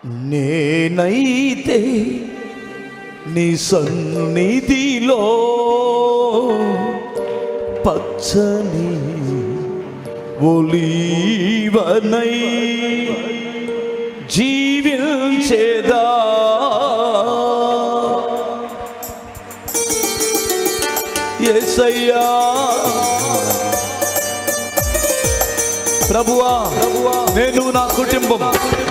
నేనైతే నీ సన్నిధిలో పచ్చని ఒలీవనై జీవించేదా ఎసయ్యా ప్రభువా నేను నా కుటుంబం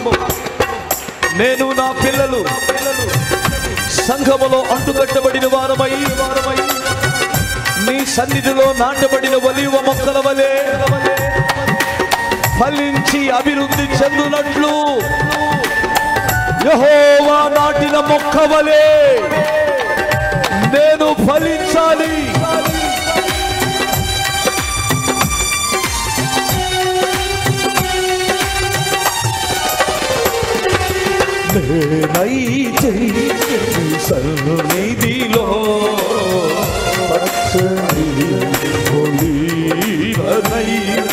నేను నా పిల్లలు సంఘములో అంటుకట్టబడిన వారమై వారమై నీ సన్నిధిలో నాటబడిన వలివ మొక్కల వలె ఫలించి అభివృద్ధి చెందునట్లు యహోవా నాటిన మొక్క వలె నేను ఫలించాలి నేనైతే నీ సన్నిధిలో పచ్చని ఒలీవనై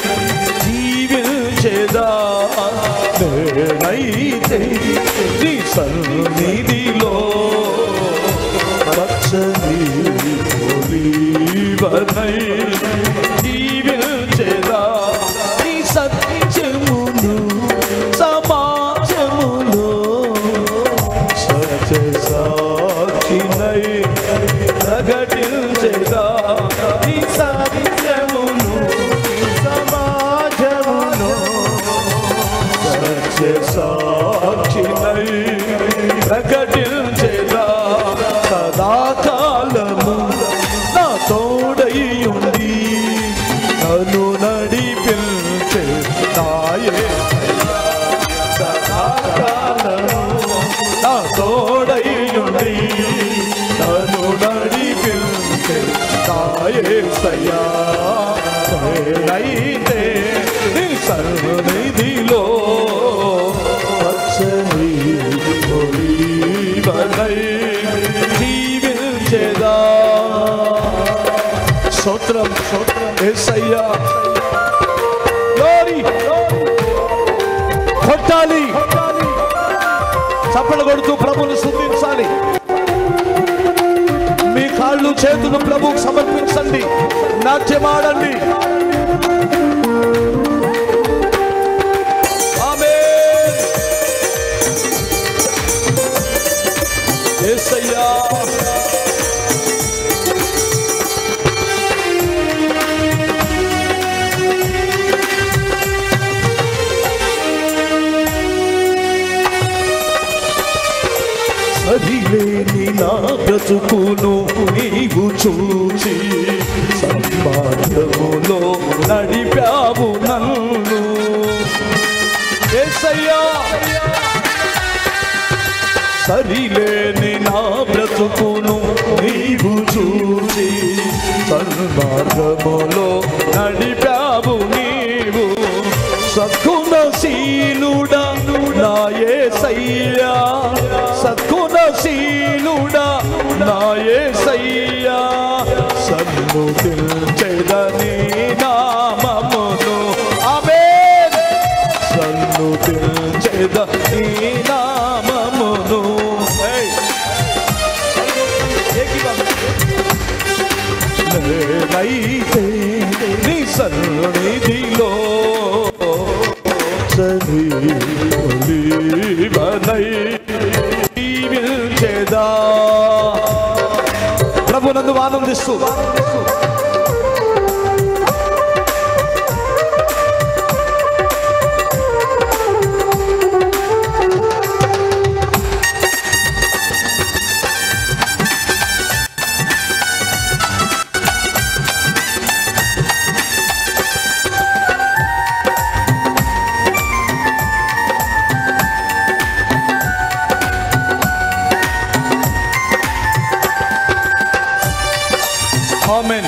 జీవించేదా నేనైతే నీ సన్నిధిలో పచ్చని ఒలీవనై జీవించేదా నీ సత్యమును సమాజములో సత్య సాక్షినై ప్రకటించేదా నీ సత్యమును సమాజమును సత్య సాక్షినై ప్రకటించేదా సదాకాలము నా తోడయుండి నన్ను నడిపించే నాయే సదాకాలము నా తోడయుండి నన్ను నడిపించే నాయే సయ్యా నేనైతే నీ సర్వనిధిలో పచ్చని ఒలీవనై జీవించేదా స్తోత్రం స్తోత్రం యేసయ్యా గ్లోరీ కొట్టాలి చప్పలు కొడుతూ ప్రభుని శుద్ధించాలి మీ కాళ్ళు చేతులు ప్రభుకు సమర్పించండి నాట్యమాడండి ఆమేన్. యేసయ్యా సరిలేని నా బ్రతుకును నీవు చూచి సంపాదములో నడిపావు నన్ను యేసయ్యా సరిలేని నా బ్రతుకును నీవు చూచి సన్మార్గములో నడిపావు నీవు సద్గుణశీలుడా నా యేసయ్యా సద్గుణశీలుడా నా యేసయ్యా సన్నుతిల్చెదని నామమును ఆమేన్ సన్నుతిల్చెదని నామమును ఏయ్ నేనైతే నీ సన్నిధిలో సరి ఒలీవనై జీవించేదా ప్రభు నందు ఆనందిస్తూ ఆమెన్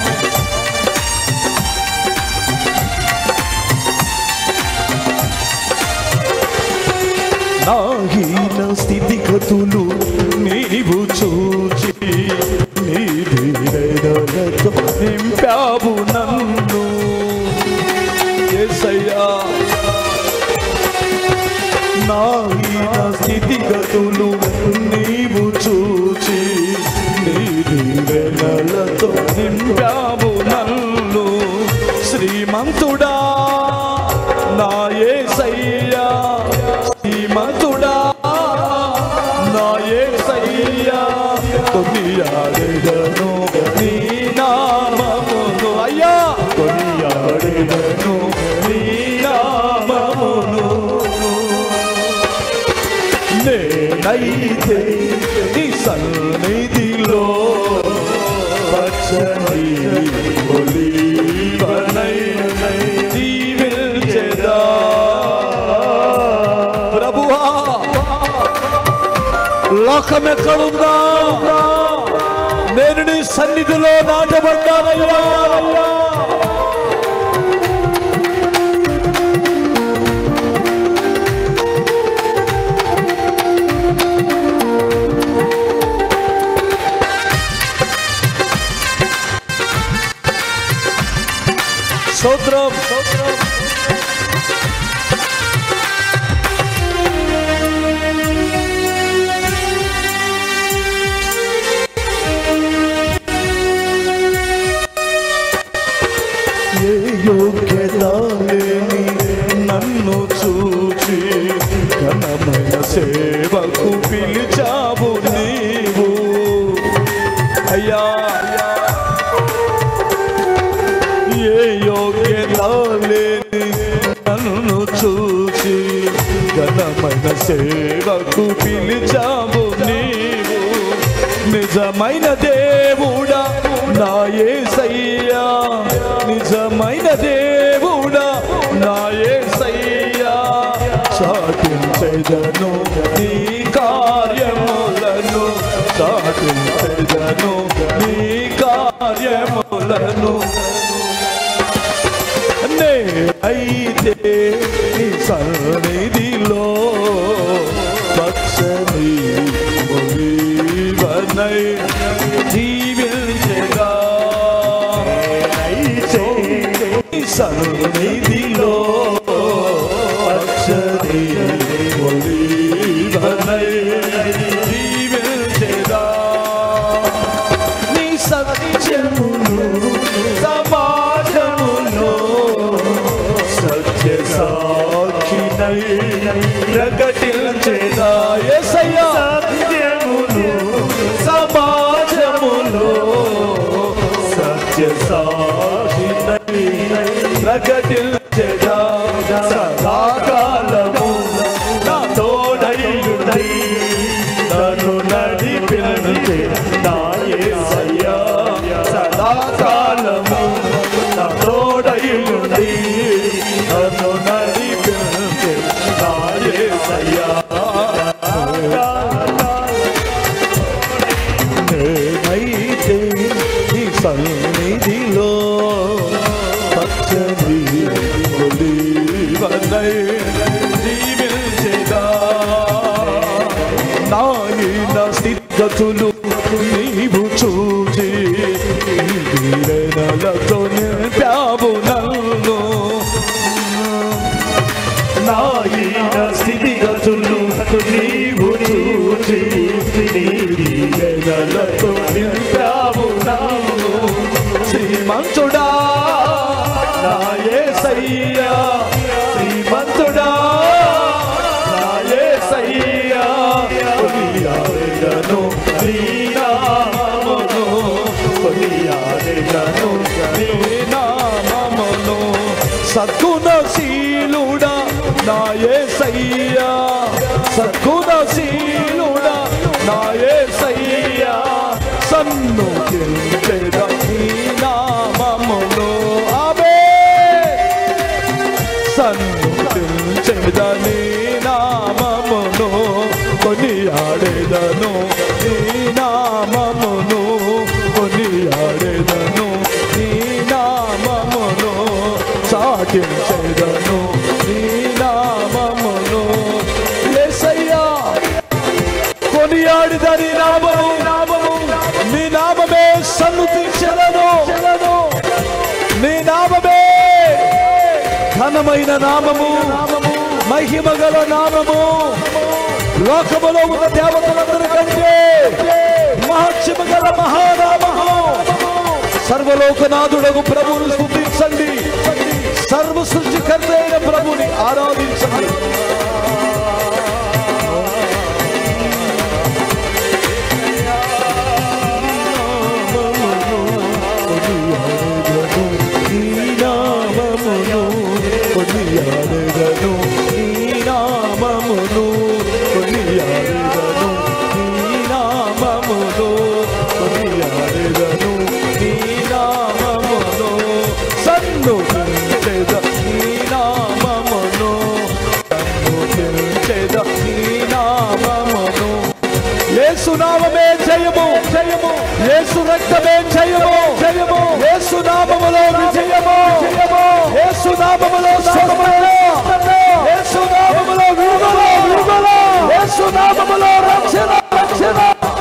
నా హీన స్థితిగతులు నీవు చూచి నీ ధీరలతో నింపావు నన్ను యేసయ్యా నా హీన స్థితిగతులు నీవు చూచి నీది వెనలతో నింపావు నన్ను శ్రీమంతుడా నా యేసయ్యా శ్రీమంతుడా నా యేసయ్యా కొనియాడెదను నీ నామమును అయ్యా కొనియాడెదను నీ నామమును నేనైతే నీ సన్నిధిలో పచ్చని ఒలీవనై జీవించెదా. ప్రభువా లోకం ఎక్కడుందా నేను నీ సన్నిధిలో నాటబడ్డానయ్యా స్తోత్రం స్తోత్రం ఏ యోగ్యత లేని నన్ను చూచి ఘనమైన సేవకు పిలిచావు నీవు అయ్యా ఏ యోగ్యత లేని నన్ను చూచి ఘనమైన సేవకు పిలిచావు నీవు నిజమైన దేవుడా నా యేసయ్యా నిజమైన దేవుడా నా యేసయ్యా సాటించెదను నీ కార్యములను సాటించెదను నీ కార్యములను నే అయితే నీ సన్నిధిలో పచ్చని ఒలీవనై జీవించగా అయితే నీ సన్నిధిలో పచ్చని ఒలీవనై జీవించగా నీ సత్యమును సమాజములో సత్య సాక్షినై ప్రకటించేదా యేసయ్యా సత్యమును సమాజములో సత్య సాక్షినై ప్రకటించేదా సదాకాలము నా తోడైయుండై నన్ను నడిపించే నా యేసయ్యా సదాకాలము నా తోడైయుండి నన్ను నడిపించే నా యేసయ్యా నేనైతే నీ సన్నిధిలో పచ్చని ఒలీవనై జీవించేదా నాయన స్థితిగతులు నీవు చూచి వీరనలతో నింపావు నన్ను నాయన స్థితిగతులు నీవు చూచి వీరనలతో నింపావు నన్ను శ్రీమంతుడా నా యేసయ్యా శ్రీమంతుడా నా యేసయ్యా కొనియాడెదను నీ నామమును కొనియాడెదను నీ నామమును సద్గుణశీలుడా నా యేసయ్యా సద్గుణశీలుడా నా యేసయ్యా సన్నుతించెద నీ నామమును ఆమేన్ సన్నుతించెదని నామమును కొనియాడేదను నీ నామమును కొనియాడేదను నీ నామమును సాటించెదను నీ నామమును యేసయ్యా కొనియాడిదని నామము నామము నీ నామమే సన్నుతించెదను నీ నామమే ఘనమైన నామము మహిమ గల నామము లోకములో ఉన్న దేవతలందరికంటే మహత్యము గల మహానామము సర్వలోకనాథుడకు ప్రభువును స్థుతించండి సర్వ సృష్టికర్త అయిన ప్రభుని ఆరాధించండి ఈ నామమును కొనియాడెదను ఈ నామమును కొనియాడెదను ఈ నామమును కొనియాడెదను ఈ నామమును సన్ను చెద ఈ నామమును సన్ను చెద ఈ నామమును యేసు నామమే జయము జయము యేసు రక్తమే జయము జయము యేసు నామములో విజయము జయము యేసు నామములో స్వర్గము యేసు నామములో విడుదల విడుదల యేసు నామములో రక్షణ రక్షణ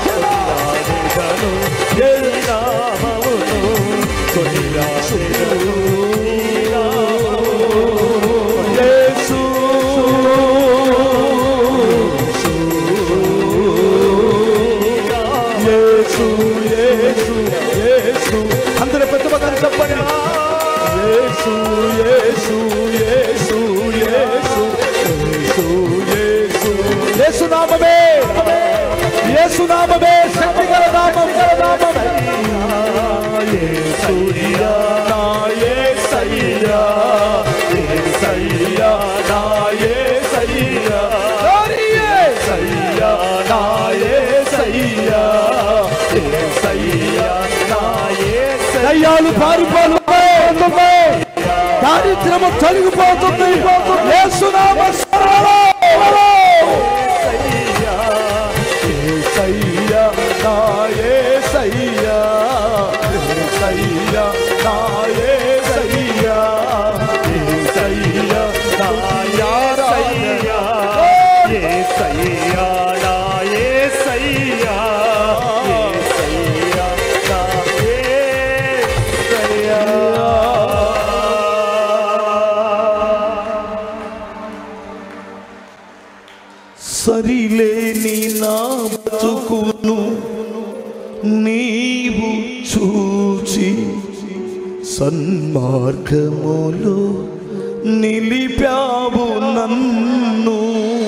యేసు యేసు యేసు యేసు అందరూ పెద్ద పదాన్ని చెప్పండి యేసు యేసు యేసు యేసు యేసు యేసు యేసు నామమే యేసు నామమే శక్తి గల నామం గల నామం యేసయ్యా నా యేసయ్యా యేసయ్యా నా యేసయ్యా హరి యేసయ్యా నా యేసయ్యా యేసయ్యా నా యేసయ్యా దయ్యాలు పారిపోతున్నాయి దారిద్రము తొలగిపోతుంది యేసునామ స్మరణలో యేసయ్యా నా యేసయ్యా యేసయ్యా నా యేసయ్యా యేసయ్యా నా యారయ్యా సరిలేని నా బతుకును నీవు చూచి సన్మార్గములో నిలిపావు నన్ను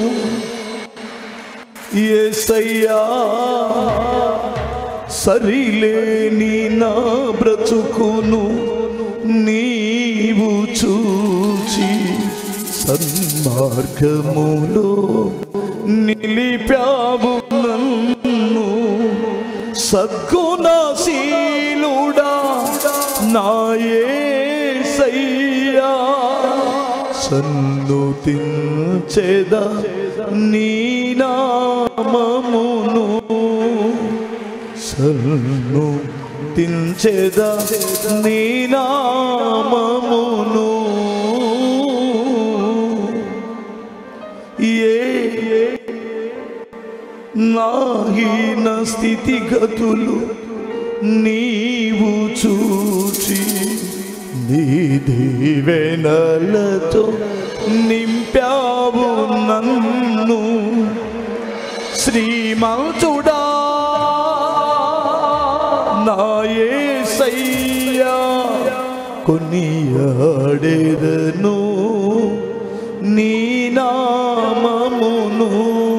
ఏసయ్యా సరిలేని నా బ్రతుకును నీవు చూచి సన్మార్గములో నిలిపావు నన్ను సద్గుణశీలుడా నాయసయ్యా సన్నుతించెద నీ నామమును సన్ను తించెద నీ నామమును ఏ నాహీన స్థితిగతులు నీవు చూచి నీ దీవెనలతో నింపావు నన్ను శ్రీమంతుడా నాయసయ్యా కొనియాడెదను నీ నామమును